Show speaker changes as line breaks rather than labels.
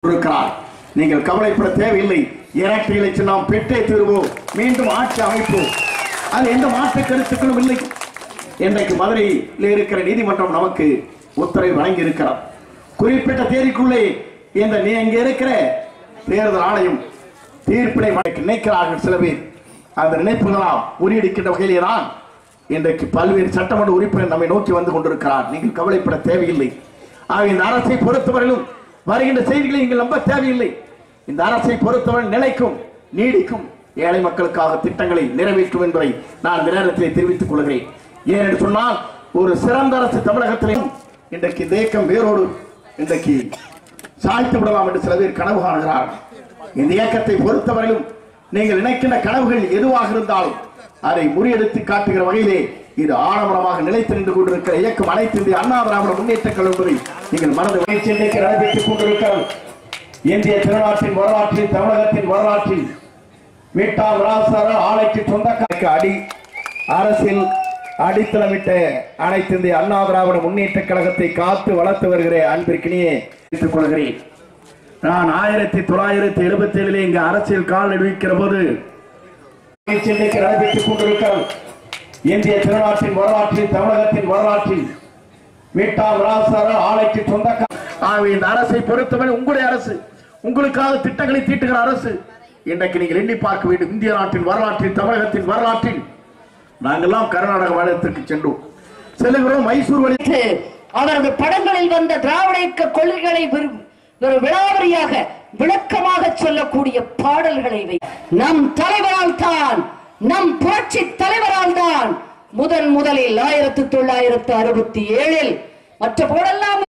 இருக்கிறார் நீங்கள் கவலைப்பட தேவையில்லை இரட்டை இலட்சம் நாம் பெற்றே தீர்வோம் மீண்டும் ஆட்சி அமைப்போம் அது எந்த மாற்று கருத்துக்களும் இல்லை இன்றைக்கு மதுரையில் இருக்கிற நீதிமன்றம் நமக்கு உத்தரவு வழங்கி இருக்கிறார் குறிப்பிட்ட தேதிக்குள்ளே இந்த நீ இங்க இருக்கிற தேர்தல் ஆணையம் தீர்ப்பினை வழங்க நினைக்கிறார்கள் சில பேர் அந்த நினைப்புகளாம் முறியடிக்கின்ற வகையிலே தான் இன்றைக்கு பல்வேறு சட்டமன்ற உறுப்பினர் நம்மை நோக்கி வந்து கொண்டிருக்கிறார் நீங்கள் கவலைப்பட தேவையில்லை ஆக இந்த அரசை பொறுத்தவரையிலும் வருகின்ற செய்திகளை நீங்கள் நம்ப தேவையில்லை இந்த அரசை பொறுத்தவரை நிலைக்கும் நீடிக்கும் ஏழை மக்களுக்காக திட்டங்களை நிறைவேற்றும் என்பதை நான் இந்த நேரத்தில் தெரிவித்துக் கொள்கிறேன் ஏனென்று சொன்னால் ஒரு சிறந்த அரசு தமிழகத்திலும் இன்றைக்கு இந்த இயக்கம் வேரோடு இன்றைக்கு சாய்த்து விடலாம் என்று சில பேர் கனவு காணுகிறார்கள் இந்த இயக்கத்தை பொறுத்தவரையிலும் நீங்கள் நினைக்கின்ற கனவுகள் எதுவாக இருந்தாலும் அதை முறியடித்து காட்டுகிற வகையிலே இது ஆடம்பரமாக நிலைத்து நின்று கொண்டிருக்கிற இயக்கம் அனைத்து இந்திய அண்ணா திராவிட முன்னேற்ற கழகம் என்பதை நீங்கள் மனது முயற்சி இன்றைக்கு நடைபெற்றுக் கொண்டிருக்கிறது இந்திய திருநாட்டின் வரலாற்றில் தமிழகத்தின் வரலாற்றில் மீட்டா விராசார ஆலைக்கு சொந்தக்காரருக்கு அடி அரசில் அடித்தளமிட்ட அனைத்து இந்திய அண்ணா திராவிட முன்னேற்ற கழகத்தை காத்து வளர்த்து வருகிற அன்பிற்கினியே தெரிவித்துக் கொள்கிறேன் நான் ஆயிரத்தி தொள்ளாயிரத்தி எழுபத்தி ஏழிலே இங்கு அரசியல் கால் நடுவிக்கிற போது இன்றைக்கு நடைபெற்றுக் கொண்டிருக்கிறது இந்திய திருநாட்டின் வரலாற்றில் தமிழகத்தின் வரலாற்றில் மீட்டா விராசார ஆலைக்கு சொந்தக்கார ஆகவே இந்த அரசை பொறுத்தவரை உங்களுடைய அரசு உங்களுக்காக திட்டங்களை தீட்டுகிற அரசு இன்றைக்கு நீங்கள் எண்ணி பார்க்க வேண்டும் இந்திய நாட்டின் வரலாற்றில் தமிழகத்தின் வரலாற்றில் நாங்கெல்லாம் கர்நாடக மாநிலத்திற்கு சென்றோம் செல்லுகிறோம் மைசூர் வழி
வைத்து அவரது படங்களில் வந்த திராவிட இயக்க கொள்கைகளை விரு- ஒரு விளாவரியாக விளக்கமாக சொல்லக்கூடிய பாடல்களை வை நம் தலைவரால் தான் நம் புரட்சி தலைவரால் தான் முதன் முதலில் ஆயிரத்தி தொள்ளாயிரத்து அறுபத்தி ஏழில் மற்ற போடெல்லாம்